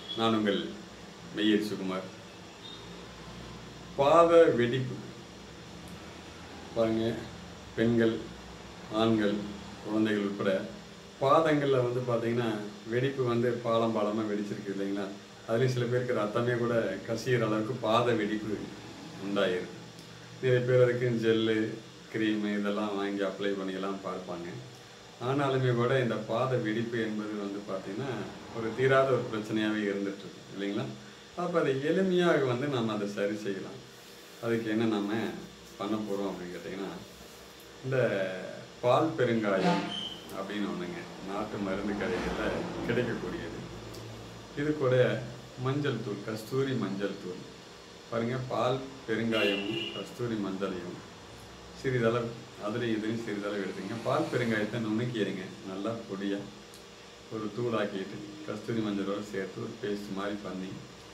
நான் உங்கள் மெய்யர் சுகுமார் பாத வெடிப்பு பாருங்க பெண்கள் ஆண்கள் குழந்தைகள் உட்பட பாதங்களில் வந்து பார்த்தீங்கன்னா வெடிப்பு வந்து பாலம் பாலமாக வெடிச்சிருக்கு இல்லைங்களா அதுலேயும் சில பேருக்கு ரத்தமே கூட கசிகிற அளவுக்கு பாத வெடிப்பு உண்டாயிருக்கு நிறைய பேர் அதுக்கு ஜெல்லு க்ரீமு இதெல்லாம் வாங்கி அப்ளை பண்ணியெல்லாம் பார்ப்பாங்க ஆனாலுமே கூட இந்த பாத வெடிப்பு என்பது வந்து பார்த்திங்கன்னா ஒரு தீராத ஒரு பிரச்சனையாகவே இருந்துகிட்ருக்கு இல்லைங்களா அப்போ அதை எளிமையாக வந்து நம்ம அதை சரி செய்யலாம் அதுக்கு என்ன நம்ம பண்ண போகிறோம் அப்படின்னு கேட்டிங்கன்னா இந்த பால் பெருங்காயம் அப்படின்னு ஒன்றுங்க நாட்டு மருந்து கடைகளில் கிடைக்கக்கூடியது இது கூட மஞ்சள் தூள் கஸ்தூரி மஞ்சள் தூள் பாருங்க பால் பெருங்காயமும் கஸ்தூரி மஞ்சளையும் சிறிதளவு அதுலேயும் இதுலையும் சிறிதளவு எடுத்துங்க பால் பெருங்காயத்தை நுணுக்கிடுங்க நல்லா பொடியாக ஒரு தூளாக்கிட்டு கஸ்தூரி மஞ்சளோட சேர்த்து ஒரு பேஸ்ட் மாதிரி பண்ணி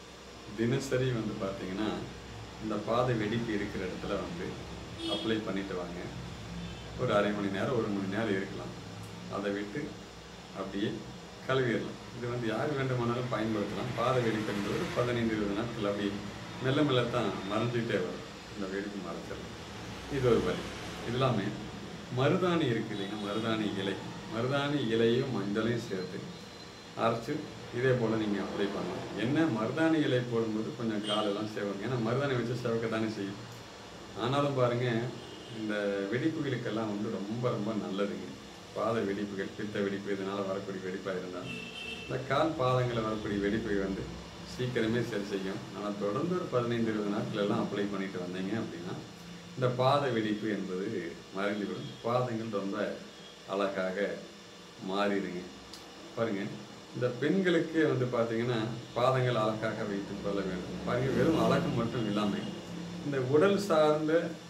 தினசரி வந்து பார்த்தீங்கன்னா இந்த பாதை வெடிப்பு இருக்கிற இடத்துல வந்து அப்ளை பண்ணிட்டு வாங்க ஒரு அரை மணி நேரம் ஒரு மணி நேரம் இருக்கலாம் அதை விட்டு அப்படியே கழுவிடலாம் இது வந்து யார் வேண்டுமானாலும் பயன்படுத்தலாம் பாதை வெடிப்பு என்பது ஒரு பதினைந்து இருபது நாட்கள் அப்படி மெல்ல மெல்லத்தான் மறைஞ்சிக்கிட்டே வரும் இந்த வெடிப்பு மறைச்சிடலாம் இது ஒரு வழி இது இல்லாமல் மருதாணி இருக்கு இல்லைங்க மருதாணி இலை மருதாணி இலையும் மஞ்சளையும் சேர்த்து அரைச்சு இதே போல் நீங்கள் அப்ளை பண்ணலாம் என்ன மருதாணி இலை போடும்போது கொஞ்சம் காலெல்லாம் சேவங்க ஏன்னா மருதாணி வச்சு சேவக்க தானே செய்யும் ஆனாலும் பாருங்க இந்த வெடிப்புகளுக்கெல்லாம் வந்து ரொம்ப ரொம்ப நல்லதுங்க பாத வெடிப்புகள் பித்த வெடிப்பு இதனால் வரக்கூடிய வெடிப்பாக இருந்தால் இந்த கால் பாதங்களில் வரக்கூடிய வெடிப்பை வந்து சீக்கிரமே சரி செய்யும் ஆனால் தொடர்ந்து ஒரு பதினைந்து இருபது நாட்கள் எல்லாம் அப்ளை பண்ணிட்டு வந்தீங்க அப்படின்னா இந்த பாத வெடிப்பு என்பது மறைந்துவிடும் பாதங்கள் ரொம்ப அழகாக மாறிடுங்க பாருங்க இந்த பெண்களுக்கு வந்து பார்த்தீங்கன்னா பாதங்கள் அழகாக வைத்துக் கொள்ள வேண்டும் பாருங்க வெறும் அழகு மட்டும் இல்லாமல் இந்த உடல் சார்ந்த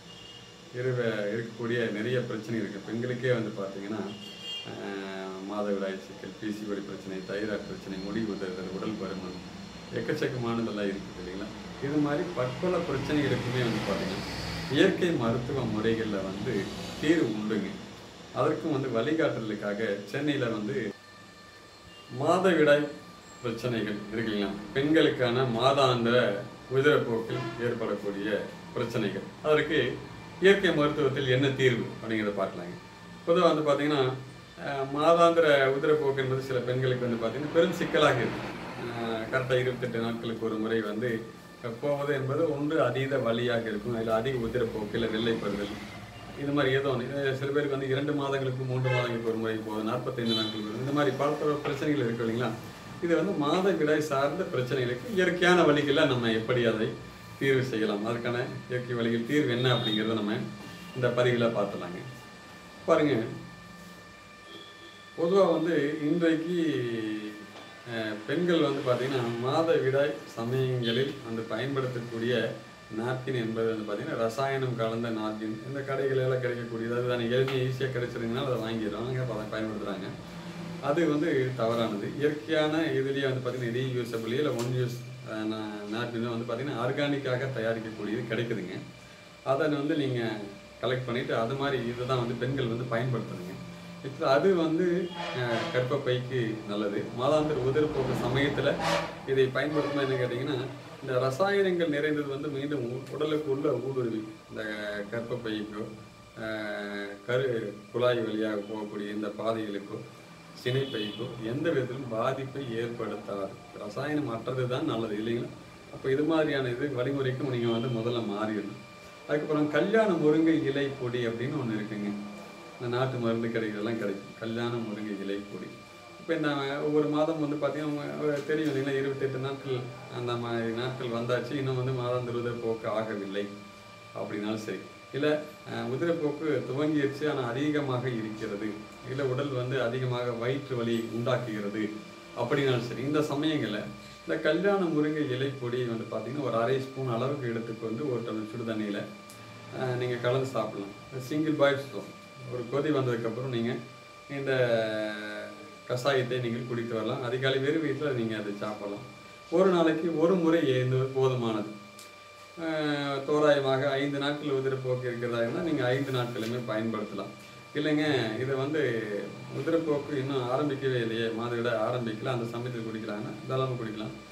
இருவ இருக்கக்கூடிய நிறைய பிரச்சனை இருக்குது பெண்களுக்கே வந்து பார்த்தீங்கன்னா ஆஹ், மாதவிடாய் சிக்கல் பிசிஓடி பிரச்சனை தைராய்டு பிரச்சனை முடி உதறுதல் உடல் பருமன் எக்கச்சக்கமானதெல்லாம் இருக்குது இல்லைங்களா இது மாதிரி பற்பல பிரச்சனைகளுக்குமே வந்து பார்த்தீங்கன்னா இயற்கை மருத்துவ முறைகளில் வந்து தீர்வு உண்டுங்க அதற்கும் வந்து வழிகாட்டுதலுக்காக சென்னையில் வந்து மாதவிடாய் பிரச்சனைகள் இருக்குங்களா பெண்களுக்கான மாதாந்திர உதிரப்போக்கில் ஏற்படக்கூடிய பிரச்சனைகள் அதற்கு இயற்கை மருத்துவத்தில் என்ன தீர்வு அப்படிங்கிறத பார்க்கலாங்க பொதுவாக வந்து பார்த்தீங்கன்னா அஹ், மாதாந்திர உதிரப்போக்கு என்பது சில பெண்களுக்கு வந்து பார்த்தீங்கன்னா பெரும் சிக்கலாக இருக்கும் கரெக்டாக இருபத்தெட்டு நாட்களுக்கு ஒரு முறை வந்து அஹ், போவது என்பது ஒன்று அதீத வலியாக இருக்கும் அதில் அதிக உதிரப்போக்கு இல்லை வெள்ளைப்படுதல் இது மாதிரி ஏதோ ஒன்று இது சில பேருக்கு வந்து இரண்டு மாதங்களுக்கு மூன்று மாதங்களுக்கு ஒரு முறை போகுது நாற்பத்தைந்து நாட்களுக்கு ஒரு இந்த மாதிரி பல பல பிரச்சனைகள் இருக்கு இல்லைங்களா இது வந்து மாதவிடாய் சார்ந்த பிரச்சனைகளுக்கு இயற்கையான வழிகளில் நம்ம எப்படி அதை தீர்வு செய்யலாம் அதுக்கான இயற்கை வழிகள் தீர்வு என்ன அப்படிங்கிறத நம்ம இந்த பதிவில் பார்த்துலாங்க பாருங்க பொதுவாக வந்து இன்றைக்கு அஹ், பெண்கள் வந்து பார்த்திங்கன்னா மாதவிடாய் சமயங்களில் வந்து பயன்படுத்தக்கூடிய நாப்கின் என்பது வந்து பார்த்திங்கன்னா ரசாயனம் கலந்த நாப்கின் இந்த கடைகளெல்லாம் கிடைக்கக்கூடியது அதுதான் எளிமையாக ஈஸியாக கிடைச்சிருந்தனால அதை வாங்கிடுறாங்க அப்போ அதை பயன்படுத்துகிறாங்க அது வந்து தவறானது இயற்கையான இதுலேயே வந்து பார்த்திங்கன்னா ரீயூசபிள் இல்லை ஒன் யூஸ் நாப்கின் வந்து பார்த்திங்கன்னா ஆர்கானிக்காக தயாரிக்கக்கூடியது கிடைக்குதுங்க அதை வந்து நீங்கள் கலெக்ட் பண்ணிவிட்டு அது மாதிரி இதை தான் வந்து பெண்கள் வந்து பயன்படுத்தணுங்க இப்போ அது வந்து அஹ், கர்ப்பப்பைக்கு நல்லது மாதாந்திர உதிர்ப்போக்கு சமயத்தில் இதை பயன்படுத்தணும் என்ன கேட்டிங்கன்னா இந்த ரசாயனங்கள் நிறைந்தது வந்து மீண்டும் உ- உடலுக்கு உள்ள ஊடுருவி இந்த கர்ப்பப்பைக்கோ அஹ், கரு குழாய் வழியாக போகக்கூடிய இந்த பாதைகளுக்கோ சினைப்பைக்கோ எந்த விதத்திலும் பாதிப்பை ஏற்படுத்தாது ரசாயனம் அற்றது தான் நல்லது இல்லைங்களா அப்போ இது மாதிரியான இது வழிமுறைக்கும் நீங்கள் வந்து முதல்ல மாறிடணும் அதுக்கப்புறம் கல்யாண முருங்கை இலை பொடி அப்படின்னு ஒன்று இருக்குங்க இந்த நாட்டு மருந்து கடைகளெல்லாம் கிடைக்கும் கல்யாண முருங்கை இலை பொடி இப்போ இந்த ஒவ்வொரு மாதம் வந்து பார்த்தீங்கன்னா தெரியும் இல்லைங்களா இருபத்தெட்டு நாட்கள் அந்த மாதிரி நாட்கள் வந்தாச்சு இன்னும் வந்து மாதாந்திர உதிரப்போக்கு ஆகவில்லை அப்படின்னாலும் சரி இல்லை உதிரப்போக்கு துவங்கிடுச்சு ஆனால் அதிகமாக இருக்கிறது இல்லை உடல் வந்து அதிகமாக வயிற்று வலி உண்டாக்குகிறது அப்படின்னாலும் சரி இந்த சமயங்களில் இந்த கல்யாண முருங்கை இலை பொடி வந்து பார்த்தீங்கன்னா ஒரு அரை ஸ்பூன் அளவுக்கு எடுத்துக்கொண்டு ஒரு டம்ளர் சுடு தண்ணியில் நீங்கள் கலந்து சாப்பிடலாம் சிங்கிள் பாய்ஸ் ஒரு கொதி வந்ததுக்கப்புறம் நீங்கள் இந்த கஷாயத்தை நீங்கள் குடித்து வரலாம் அதிகாலை வெறும் வீட்டில் நீங்கள் அதை சாப்பிடலாம் ஒரு நாளைக்கு ஒரு முறை ஏந்து போதுமானது ஆஹ் தோராயமாக ஐந்து நாட்கள் உதிரப்போக்கு இருக்கிறதா இருந்தால் நீங்கள் ஐந்து நாட்களுமே பயன்படுத்தலாம் இல்லைங்க இது வந்து உதிரப்போக்கு இன்னும் ஆரம்பிக்கவே இல்லையே மாதவிட ஆரம்பிக்கல அந்த சமயத்தில் குடிக்கிறாங்கன்னா தாராளமாக குடிக்கலாம்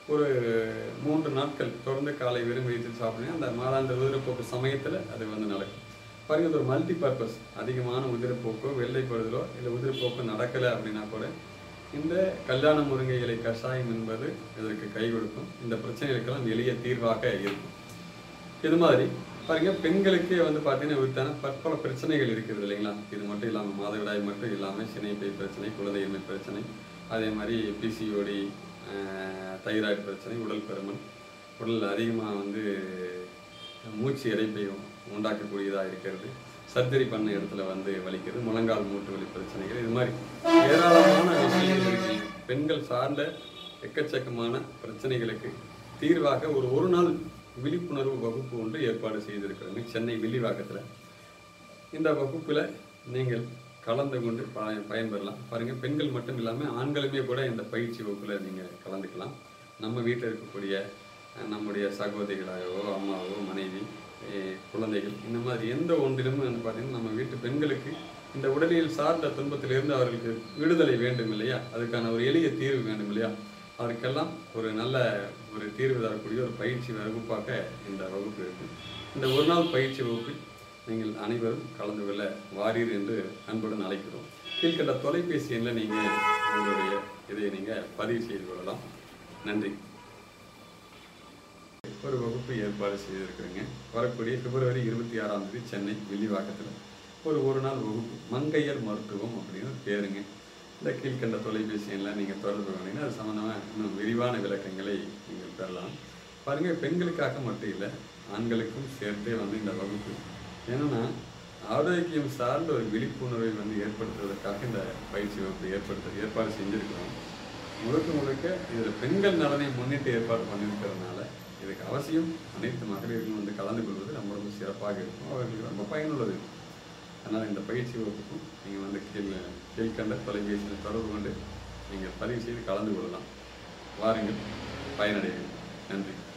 ஒரு மூன்று நாட்கள் தொடர்ந்து காலை வெறும் வயிற்றில் சாப்பிடுங்க அந்த மாதாந்திர உதிரப்போக்கு சமயத்தில் அது வந்து நடக்கும் பாருங்க இது ஒரு மல்டி பர்பஸ் அதிகமான உதிரப்போக்கோ வெள்ளைப்படுதலோ இல்லை உதிரப்போக்கோ நடக்கலை அப்படின்னா கூட இந்த கல்யாண முருங்கை இலை கஷாயம் என்பது இதற்கு கை கொடுக்கும் இந்த பிரச்சனைகளுக்கெல்லாம் எளிய தீர்வாக இருக்கும் இது மாதிரி பாருங்க பெண்களுக்கே வந்து பார்த்தீங்கன்னா வித்தான பற்பல பிரச்சனைகள் இருக்கிறது இல்லைங்களா இது மட்டும் இல்லாமல் மாதவிடாய் மட்டும் இல்லாமல் சினைப்பை பிரச்சனை குலதெய்மை பிரச்சனை அதே மாதிரி பிசிஓடி தைராய்டு பிரச்சனை உடல் பருமன் உடல் அதிகமாக வந்து மூச்சு இறைப்பை உண்டாக்கக்கூடியதாக இருக்கிறது சர்ஜரி பண்ண இடத்துல வந்து வலிக்கிறது முழங்கால் மூட்டு வலி பிரச்சனைகள் இது மாதிரி ஏராளமான விஷயங்கள் இருக்கு பெண்கள் சார்ந்த எக்கச்சக்கமான பிரச்சனைகளுக்கு தீர்வாக ஒரு ஒரு நாள் விழிப்புணர்வு வகுப்பு ஒன்று ஏற்பாடு செய்திருக்கிறாங்க சென்னை வில்லிவாக்கத்தில் இந்த வகுப்பில் நீங்கள் கலந்து கொண்டு ப- பயன்பெறலாம் பாருங்க பெண்கள் மட்டும் இல்லாமல் ஆண்களுமே கூட இந்த பயிற்சி வகுப்பில் நீங்கள் கலந்துக்கலாம் நம்ம வீட்டில் இருக்கக்கூடிய அஹ், நம்முடைய சகோதரிகளாகவோ அம்மாவோ மனைவி eh, குழந்தைகள் இந்த மாதிரி எந்த ஒன்றிலும் வந்து பார்த்தீங்கன்னா நம்ம வீட்டு பெண்களுக்கு இந்த உடலியல் சார்ந்த துன்பத்திலிருந்து அவர்களுக்கு விடுதலை வேண்டும் இல்லையா அதுக்கான ஒரு எளிய தீர்வு வேண்டும் இல்லையா அதற்கெல்லாம் ஒரு நல்ல ஒரு தீர்வு தரக்கூடிய ஒரு பயிற்சி வகுப்பாக இந்த வகுப்பு இருக்கு இந்த ஒரு நாள் பயிற்சி வகுப்பில் நீங்கள் அனைவரும் கலந்து கொள்ள வாரீர் என்று அன்புடன் அழைக்கிறோம் கீழ்கண்ட தொலைபேசி எண்ணில் நீங்கள் உங்களுடைய இதை நீங்கள் பதிவு செய்து கொள்ளலாம் நன்றி ஒரு வகுப்பு ஏற்பாடு செய்திருக்கிறேங்க வரக்கூடிய பிப்ரவரி இருபத்தி ஆறாம் தேதி சென்னை வில்லிவாக்கத்தில் ஒரு ஒரு நாள் வகுப்பு மங்கையர் மருத்துவம் அப்படின்னு பேருங்க இந்த கீழ்கண்ட தொலைபேசி எண்ணில் நீங்கள் தொடர்பு கொண்டீங்கன்னா அது சம்மந்தமாக இன்னும் விரிவான விளக்கங்களை நீங்கள் பெறலாம் பாருங்கள் பெண்களுக்காக மட்டும் இல்லை ஆண்களுக்கும் சேர்த்தே வந்து இந்த வகுப்பு ஏன்னா ஆரோக்கியம் சார்ந்த ஒரு விழிப்புணர்வை வந்து ஏற்படுத்துவதற்காக இந்த பயிற்சி வகுப்பு ஏற்படுத்த ஏற்பாடு செஞ்சுருக்கிறோம் முழுக்க முழுக்க இதில் பெண்கள் நலனை முன்னிட்டு ஏற்பாடு பண்ணியிருக்கிறதுனால இதுக்கு அவசியம் அனைத்து மகளிர்களும் வந்து கலந்து கொள்வது ரொம்ப ரொம்ப சிறப்பாக இருக்கும் அவர்களுக்கு ரொம்ப பயனுள்ளது இருக்கும் அதனால் இந்த பயிற்சி வகுப்புக்கும் நீங்கள் வந்து கீழ் கீழ்கண்ட தொலைபேசியில் தொடர்பு கொண்டு நீங்கள் பதிவு செய்து கலந்து கொள்ளலாம் வாருங்கள் பயனடையுங்கள் நன்றி